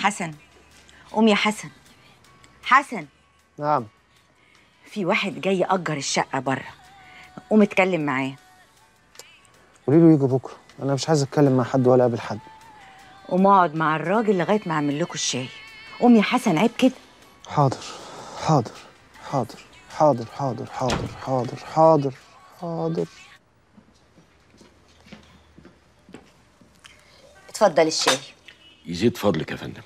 حسن قوم يا حسن حسن نعم في واحد جاي يأجر الشقة بره قوم اتكلم معاه قولي له يجي بكره انا مش عايز اتكلم مع حد ولا اقابل حد قوم اقعد مع الراجل لغاية ما اعمل لكم الشاي قوم يا حسن عيب كده حاضر حاضر حاضر حاضر حاضر حاضر حاضر حاضر حاضر اتفضل الشاي يزيد فضلك يا فندم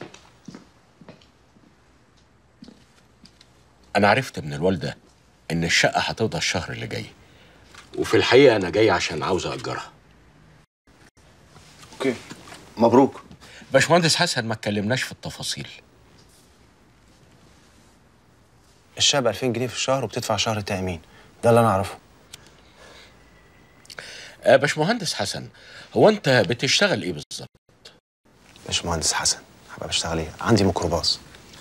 أنا عرفت من الوالدة إن الشقة هتفضى الشهر اللي جاي وفي الحقيقة أنا جاي عشان عاوز أجرها اوكي مبروك باشمهندس حسن ما اتكلمناش في التفاصيل الشقه ب 2000 جنيه في الشهر وبتدفع شهر تامين ده اللي انا اعرفه آه باشمهندس حسن هو أنت بتشتغل إيه بالظبط؟ باشمهندس حسن هبقى بشتغل ايه عندي ميكروباص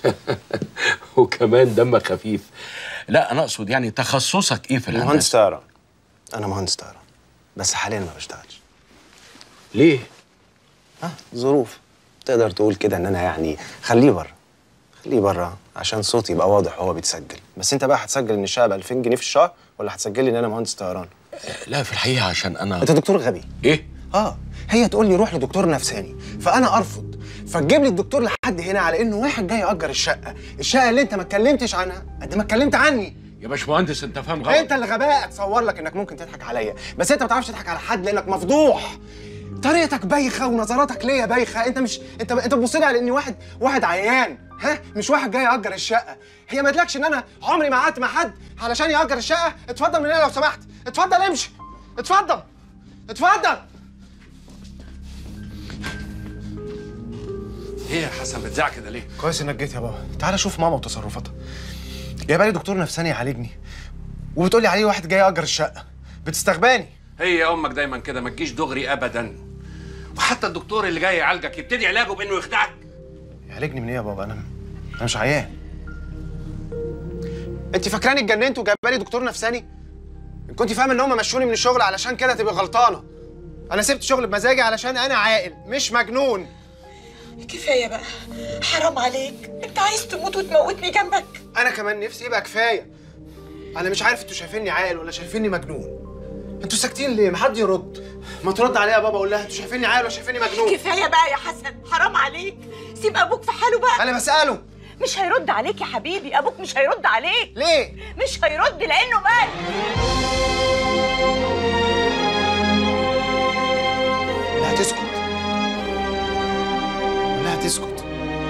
وكمان دمك خفيف لا أنا أقصد يعني تخصصك إيه في مهندس الهندسة؟ طيران انا مهندس طيران بس حاليا ما بشتغلش ليه؟ ها ظروف تقدر تقول كده ان انا يعني خليه بره خليه بره عشان صوتي يبقى واضح وهو بيتسجل بس انت بقى هتسجل ان الشقه ب 2000 جنيه في الشهر ولا هتسجل لي ان انا مهندس طيران لا في الحقيقة عشان أنا انت دكتور غبي إيه؟ اه هي تقول لي روح لدكتور نفساني فانا ارفض فتجيب لي الدكتور لحد هنا على انه واحد جاي ياجر الشقه الشقه اللي انت ما اتكلمتش عنها قد ما اتكلمت عني يا باشمهندس أنت فاهم غلط انت اللي غباء اتصور لك انك ممكن تضحك عليا بس انت ما بتعرفش تضحك على حد لانك مفضوح طريقتك بايخه ونظراتك ليا بايخه انت مش انت انت بتبص لي على اني واحد واحد عيان ها مش واحد جاي ياجر الشقه هي ما قالكش ان انا عمري ما قعدت مع حد علشان ياجر الشقه اتفضل من هنا لو سمحت اتفضل امشي اتفضل اتفضل ايه يا حسن بتزعق كده ليه؟ كويس انك جيت يا بابا تعالى شوف ماما وتصرفاتها جايبه لي دكتور نفساني يعالجني وبتقول لي عليه واحد جاي ياجر الشقه بتستغباني هي امك دايما كده ما تجيش دغري ابدا وحتى الدكتور اللي جاي يعالجك يبتدي علاجه بانه يخدعك يعالجني من ايه يا بابا انا انا مش عيان انت فاكراني اتجننت وجايبه لي دكتور نفساني ان كنت فاهم ان هم مشوني من الشغل علشان كده تبقى غلطانه انا سبت شغل بمزاجي علشان انا عاقل مش مجنون كفايه بقى حرام عليك انت عايز تموت وتموتني جنبك انا كمان نفسي يبقى كفايه انا مش عارف انتوا شايفيني عاقل ولا شايفيني مجنون انتوا ساكتين ليه ما حد يرد ما ترد عليا يا بابا اقول لها انتوا شايفيني عاقل ولا شايفيني مجنون كفايه بقى يا حسن حرام عليك سيب ابوك في حاله بقى انا بساله مش هيرد عليك يا حبيبي ابوك مش هيرد عليك ليه مش هيرد لانه مات لا تسكت لا تسكت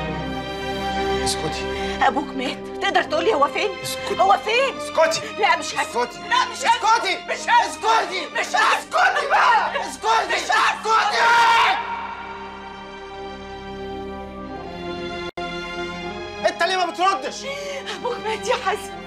اسكتي ابوك مات تقدر تقولي هو فين اسكتي. هو فين اسكتي لا مش هسكت اسكتي لا مش هسكت اسكتي مش هسكت اسكتي مش هسكت اسكتي بقى اسكتي مش هسكت انت ليه ما بتردش ابوك مات يا حسن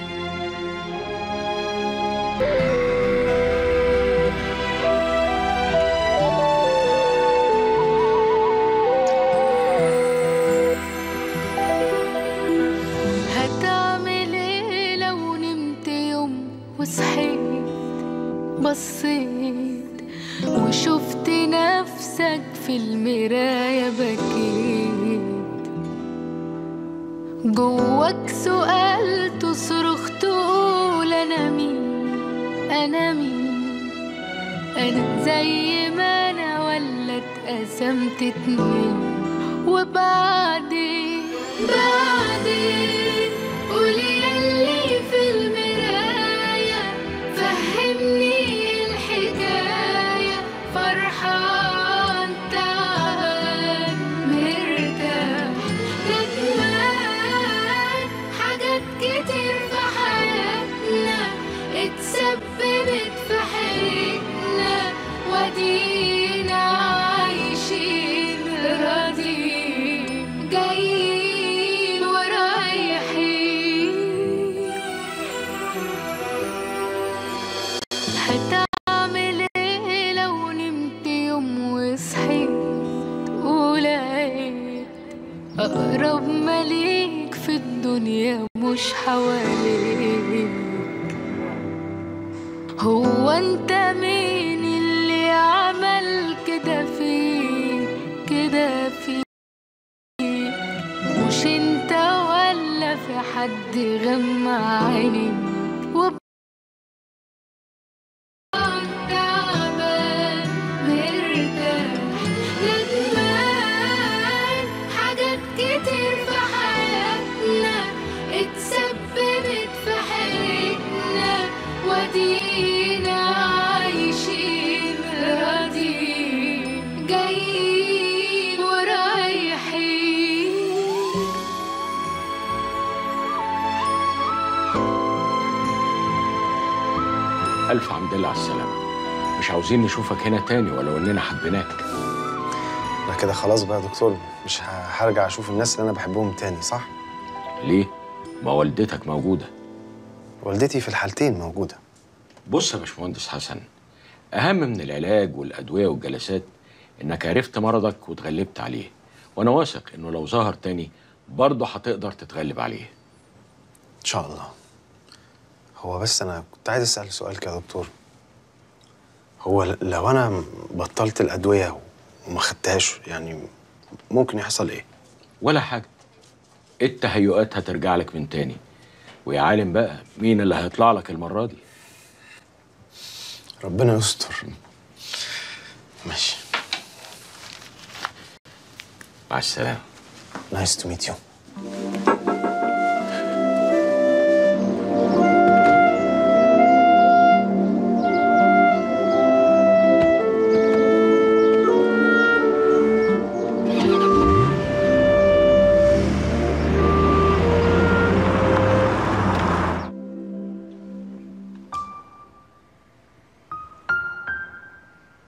هتعمل ايه لو نمت يوم وصحيت بصيت وشفت نفسك في المراية بكيت جواك سؤال تصرخ تقول انا مين انا مين انا زي ما انا ولا اتقسمت اتنين وبعدين بعدين قولي يلي في المراية فهمني الحكاية فرحان تعال مرتاح ندمان حاجات كتير في حياتنا اتسببت في حياتنا ودينا عايشين راضيين جايين ورايحين هتعمل ايه لو نمت يوم وصحيت ولقيت أقرب مليك في الدنيا مش حواليك هو انت مين اللي عمل كده فيك كده فيك حد غمى عيني وب تعبان مرتاح ندمان حاجات كتير في حياتنا اتسببت في حياتنا ودينا عايشين راضيين جايين ورايحين الف حمد لله على السلامه مش عاوزين نشوفك هنا تاني ولو اننا حبيناك انا كده خلاص بقى يا دكتور مش ه- هرجع اشوف الناس اللي انا بحبهم تاني صح ليه ما والدتك موجوده والدتي في الحالتين موجوده بص يا باشمهندس حسن اهم من العلاج والادويه والجلسات انك عرفت مرضك وتغلبت عليه وانا واثق انه لو ظهر تاني برضه هتقدر تتغلب عليه ان شاء الله هو بس انا كنت عايز اسال سؤال كده يا دكتور هو ل- لو انا بطلت الادويه وما خدتهاش يعني ممكن يحصل ايه ولا حاجه التهيؤات هترجع لك من تاني ويا عالم بقى مين اللي هيطلع لك المره دي ربنا يستر ماشي مع السلامه نايس تو ميت يو